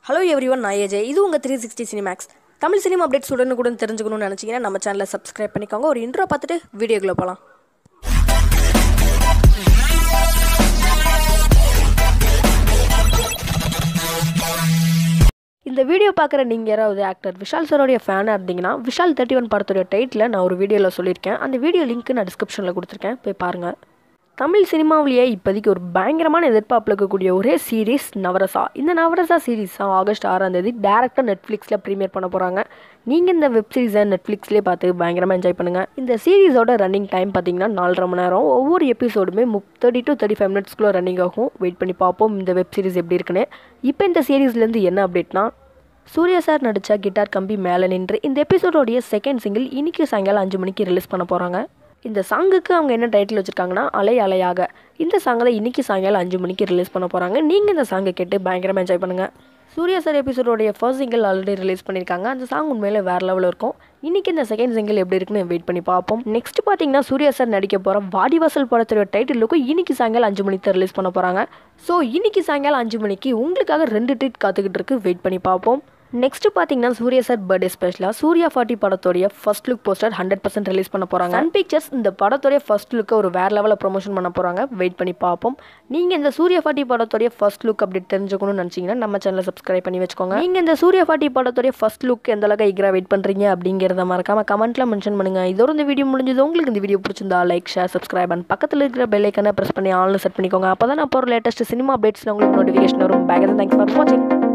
hello everyone நான் AJ இது உங்கள் three sixty Cinemax Tamil cinema updates உடனுக்குடன் தெரிஞ்சுக்கணும்னு நினச்சிங்கன்னா நம்ம சேனலை சப்ஸ்கிரைப் பண்ணிக்கோங்க ஒரு இன்ட்ரோ பார்த்துட்டு வீடியோக்குள்ளே போகலாம் இந்த வீடியோ பார்க்குற நீங்கள் யாராவது ஆக்டர் விஷால் சாரோடைய ஃபேனாக இருந்தீங்கன்னா விஷால் தேர்ட்டி ஒன் படத்துடைய டைட்டில் நான் ஒரு வீடியோவில் சொல்லியிருக்கேன் அந்த வீடியோ லிங்க் நான் டிஸ்கிரிப்ஷனில் கொடுத்துருக்கேன் போய் பாருங்கள் தமிழ் சினிமாவிலேயே இப்போதைக்கு ஒரு பயங்கரமான எதிர்பார்ப்பில் இருக்கக்கூடிய ஒரே சீரீஸ் நவரசா இந்த நவரசா சீரீஸ் ஆகஸ்ட் ஆறாம் தேதி டேரெக்டாக நெட்ஃப்ளிக்ஸில் ப்ரீமியர் பண்ண போகிறாங்க நீங்கள் இந்த வெப் சீரிஸை நெட்ஃப்ளிக்ஸ்லேயே பார்த்து பயங்கரமாக என்ஜாய் பண்ணுங்கள் இந்த சீரீஸோட ரன்னிங் டைம் பார்த்தீங்கன்னா நாலரை மணி நேரம் ஒவ்வொரு எபிசோடுமே முப் தேர்ட்டி டு தேர்ட்டி ஃபைவ் மினிட்ஸ்க்குள்ளே ரன்னிங் ஆகும் வெயிட் பண்ணி பார்ப்போம் இந்த வெப் சீரிஸ் எப்படி இருக்குன்னு இப்போ இந்த சீரீஸ்லேருந்து என்ன அப்டேட்னா சூர்யா சார் நடித்த கிட்டார் கம்பி மேலே நின்று இந்த எபிசோடோடைய செகண்ட் சிங்கிள் இன்னைக்கு சாயங்காலம் அஞ்சு மணிக்கு ரிலீஸ் பண்ண போகிறாங்க இந்த சாங்குக்கு அவங்க என்ன டைட்டில் வச்சுருக்காங்கன்னா அலை அலையாக இந்த சாங்கை தான் இன்றைக்கி சாயங்காலம் அஞ்சு மணிக்கு ரிலீஸ் பண்ண போகிறாங்க நீங்கள் இந்த சாங்கை கேட்டு பயங்கரமாக என்ஜாய் பண்ணுங்கள் சூர்யா சார் எபிசோடோடைய ஃபர்ஸ்ட் சிங்கிள் ஆல்ரெடி ரிலீஸ் பண்ணியிருக்காங்க அந்த சாங் உண்மையிலே வேறு லெவலில் இருக்கும் இன்றைக்கி இந்த செகண்ட் சிங்கிள் எப்படி இருக்குன்னு வெயிட் பண்ணி பார்ப்போம் நெக்ஸ்ட் பார்த்தீங்கன்னா சூர்யா சார் நடிக்க போகிற வாடிவாசல் படத்தோட டைட்டிலுக்கும் இன்னைக்கு சாயங்காலம் அஞ்சு மணிக்கு தான் ரிலீஸ் பண்ண போகிறாங்க ஸோ இன்னைக்கு சாயங்காலம் அஞ்சு மணிக்கு உங்களுக்காக ரெண்டு ட்ரீட் காத்துக்கிட்டு இருக்கு வெயிட் பண்ணி பார்ப்போம் நெக்ஸ்ட் பார்த்தீங்கன்னா சூர்யா சார் பர்த்டே ஸ்பெஷலாக சூர்யா ஃபார்ட்டி படத்தோடைய first look poster hundred percent release பண்ண போகிறாங்க சன் பிக்சர்ஸ் இந்த படத்தோடைய ஃபர்ஸ்ட் லுக்கை ஒரு வேறு லெவலில் ப்ரொமோஷன் பண்ண போகிறாங்க வெயிட் பண்ணி பார்ப்போம் நீங்கள் இந்த சூர்யா ஃபார்ட்டி படத்தோடைய ஃபர்ஸ்ட் லுக் அப்படி தெரிஞ்சுக்கணும்னு நினச்சிங்கன்னா நம்ம சேனலை சப்ஸ்கிரைப் பண்ணி வச்சுக்கோங்க நீங்கள் இந்த சூர்யா ஃபார்ட்டி படத்தோடைய ஃபர்ஸ்ட் லுக் எந்த அளவுக்கு ஈகரா வெயிட் பண்ணுறீங்க அப்படிங்கிறத மறக்காம கமெண்ட்டில் மென்ஷன் பண்ணுங்கள் இதோட இந்த வீடியோ முடிஞ்சது உங்களுக்கு இந்த வீடியோ பிடிச்சிருந்தா லைக் ஷேர் சப்ஸ்கிரைப் அண்ட் பக்கத்தில் இருக்கிற பெல் ஐக்கனை ப்ரெஸ் பண்ணி ஆன்லைன் செட் பண்ணிக்கோங்க அப்போ தான் நான் போகிற லேட்டஸ்ட் சினிமா அப்டேட்ஸில் உங்களுக்கு நோட்டிஃபிகேஷன் வரும் பேக் தேங்க்ஸ் ஃபார் வாட்சிங்